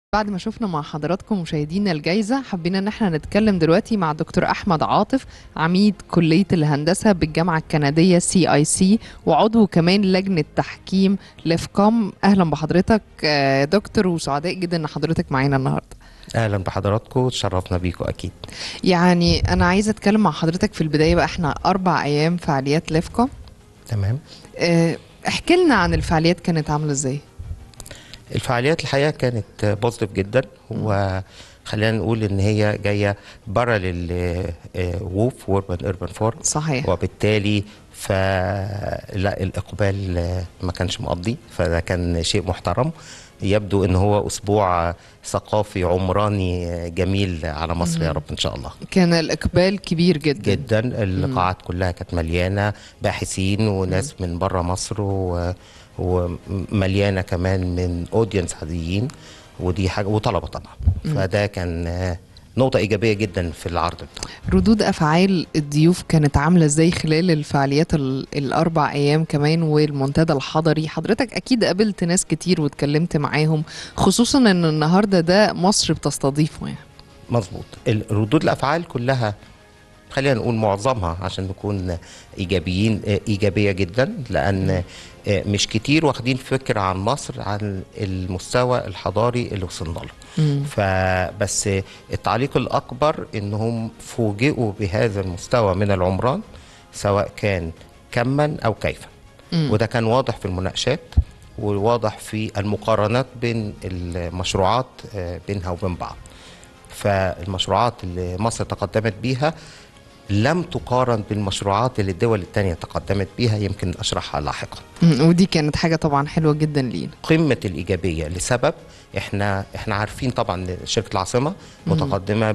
بعد ما شفنا مع حضراتكم مشاهدينا الجايزة حبينا ان احنا نتكلم دلوقتي مع دكتور احمد عاطف عميد كلية الهندسة بالجامعة الكندية سي اي سي وعضو كمان لجنة تحكيم لفكام اهلا بحضرتك آه، دكتور وسعداء جدا ان حضرتك معانا النهاردة اهلا بحضراتكم تشرفنا بيكم اكيد يعني انا عايزة اتكلم مع حضرتك في البداية بقى احنا اربع ايام فعاليات لفكام تمام آه، احكي لنا عن الفعاليات كانت عاملة ازاي الفعاليات الحقيقه كانت بوزيتيف جدا وخلينا نقول ان هي جايه باراليل ووف ووربن اربن فورم صحيح وبالتالي فلا الاقبال آه، ما كانش مقضي فده كان شيء محترم يبدو ان هو اسبوع ثقافي عمراني آه، جميل على مصر يا رب ان شاء الله كان الاقبال كبير جدا جدا اللقاعات كلها كانت مليانه باحثين وناس من بره مصر و... ومليانه كمان من اودينس عاديين ودي حاجه وطلبه طبعا فده كان آه، نقطه ايجابيه جدا في العرض بتاعنا ردود افعال الضيوف كانت عامله ازاي خلال الفعاليات ال- الاربع ايام كمان والمنتدى الحضري حضرتك اكيد قابلت ناس كتير واتكلمت معاهم خصوصا ان النهارده ده مصر بتستضيفه يعني مظبوط ال- ردود الافعال كلها خلينا نقول معظمها عشان نكون ايجابيين آه، ايجابيه جدا لان آه، مش كتير واخدين فكره عن مصر عن المستوى الحضاري اللي وصلنا له مم. فبس التعليق الاكبر انهم فوجئوا بهذا المستوى من العمران سواء كان كما او كيفا مم. وده كان واضح في المناقشات وواضح في المقارنات بين المشروعات آه، بينها وبين بعض فالمشروعات اللي مصر تقدمت بيها لم تقارن بالمشروعات اللي الدول التانية تقدمت بيها يمكن أشرحها لاحقا مم. ودي كانت حاجه طبعا حلوه جدا لينا قمة الإيجابية لسبب احنا احنا عارفين طبعا إن شركة العاصمة متقدمة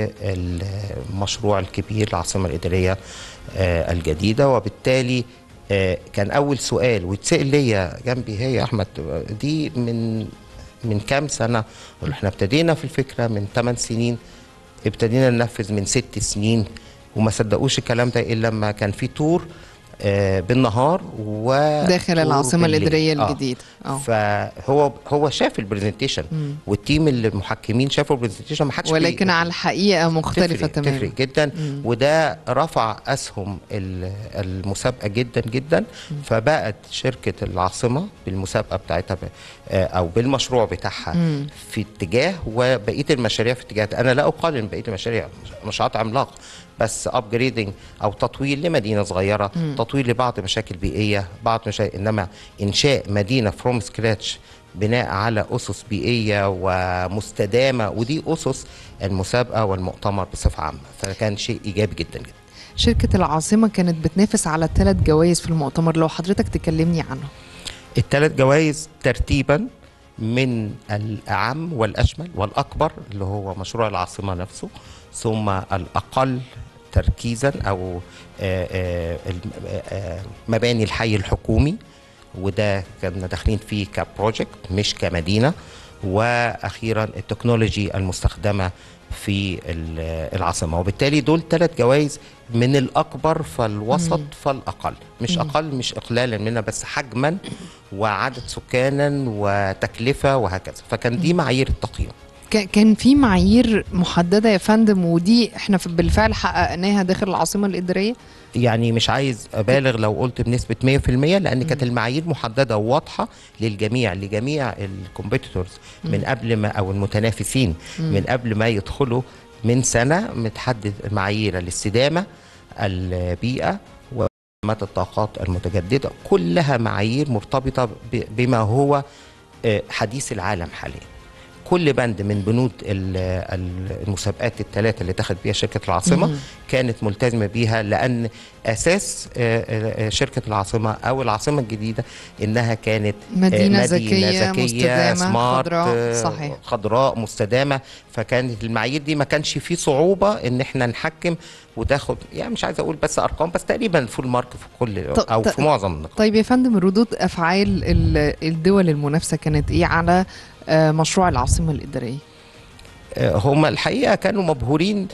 بالمشروع الكبير العاصمة الإدارية آه، الجديدة وبالتالي آه، كان أول سؤال ويتسأل ليا جنبي هي يا أحمد دي من من كام سنة قلت له احنا ابتدينا في الفكرة من 8 سنين ابتدينا ننفذ من ست سنين وما صدقوش الكلام ده إلا لما كان في تور آه، بالنهار و داخل تور العاصمه بالليل. الاداريه آه. الجديده اه فهو هو شاف البرزنتيشن مم. والتيم اللي المحكمين شافوا البرزنتيشن ما حدش ولكن بي- على الحقيقه مختلفه تفرق تماما تفرق جدا مم. وده رفع اسهم ال- المسابقه جدا جدا فبقت شركه العاصمه بالمسابقه بتاعتها ب- آه، او بالمشروع بتاعها مم. في اتجاه وبقيه المشاريع في اتجاه انا لا اقارن بقيه المشاريع مشروعات عملاقه بس ابجريدنج او تطوير لمدينه صغيره مم. تطوير لبعض مشاكل بيئيه بعض مشاكل انما انشاء مدينه فروم سكراتش بناء على اسس بيئيه ومستدامه ودي اسس المسابقه والمؤتمر بصفه عامه فكان شيء ايجابي جدا جدا شركه العاصمه كانت بتنافس على ثلاث جوائز في المؤتمر لو حضرتك تكلمني عنهم الثلاث جوائز ترتيبا من الأعم والأشمل والأكبر اللي هو مشروع العاصمة نفسه ثم الأقل تركيزا أو آه، آه، الم- آه، مباني الحي الحكومي وده كنا داخلين فيه كبروجكت مش كمدينة وأخيرا التكنولوجي المستخدمة في ال- العاصمة وبالتالي دول ثلاث جوائز من الأكبر فالوسط فالأقل مش أقل مش إقلالا منها بس حجما وعدد سكانا وتكلفة وهكذا فكان دي معايير التقييم ك- كان في معايير محدده يا فندم ودي احنا في- بالفعل حققناها داخل العاصمه الاداريه يعني مش عايز ابالغ لو قلت بنسبه 100% لان كانت المعايير محدده وواضحه للجميع لجميع الكومبيتيتورز من قبل ما او المتنافسين من قبل ما يدخلوا من سنه متحدد معايير الاستدامه البيئه ومات الطاقات المتجدده كلها معايير مرتبطه ب- بما هو آه، حديث العالم حاليا كل بند من بنود ال- ال- المسابقات الثلاثه اللي دخلت بيها شركه العاصمه مم. كانت ملتزمه بيها لان اساس آه، آه، آه، شركه العاصمه او العاصمه الجديده انها كانت آه، مدينة ذكية، مستدامة، سمارت خضراء، آه، صحيح. خضراء مستدامه فكانت المعايير دي ما كانش فيه صعوبه ان احنا نحكم وتاخد يعني مش عايز اقول بس ارقام بس تقريبا فول مارك في كل ط- او ط- في معظم النقاط طيب يا فندم ردود افعال ال- الدول المنافسه كانت ايه على آه، مشروع العاصمه الاداريه آه، هم الحقيقه كانوا مبهورين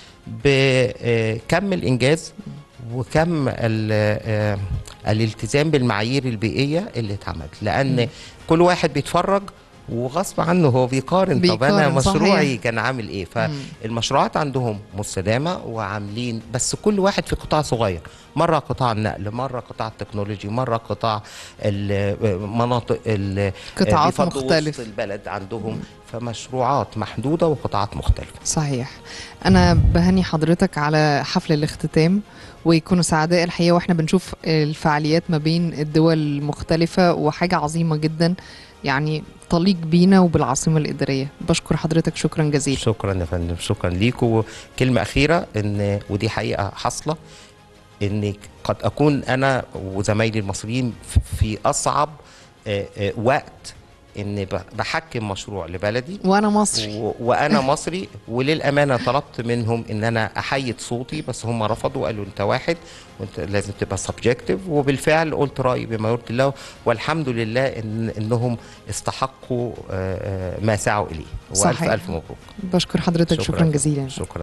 بكم الانجاز وكم ال- آه، الالتزام بالمعايير البيئيه اللي اتعملت لان كل واحد بيتفرج وغصب عنه هو بيقارن, طب انا بيقارن، مشروعي صحيح. كان عامل ايه مم. فالمشروعات عندهم مستدامه وعاملين بس كل واحد في قطاع صغير مره قطاع النقل مره قطاع التكنولوجي مره قطاع المناطق ال- قطاعات بفضل وسط مختلف. البلد عندهم فمشروعات محدوده وقطاعات مختلفه صحيح انا بهني حضرتك على حفل الاختتام ويكونوا سعداء الحقيقه واحنا بنشوف الفعاليات ما بين الدول المختلفه وحاجه عظيمه جدا يعني تليق بينا وبالعاصمه الاداريه بشكر حضرتك شكرا جزيلا شكرا يا فندم شكرا ليكم كلمه اخيره ان ودي حقيقه حاصله ان قد اكون انا وزمايلي المصريين في اصعب آه، آه، وقت ان ب- بحكم مشروع لبلدي وانا مصري و- وانا مصري وللامانه طلبت منهم ان انا احيد صوتي بس هم رفضوا وقالوا انت واحد وانت لازم تبقى سبجكتيف وبالفعل قلت رايي بما يرضي الله والحمد لله ان انهم استحقوا آه، آه، ما سعوا اليه والف صحيح. الف مبروك بشكر حضرتك شكرا, شكرا جزيلا شكرا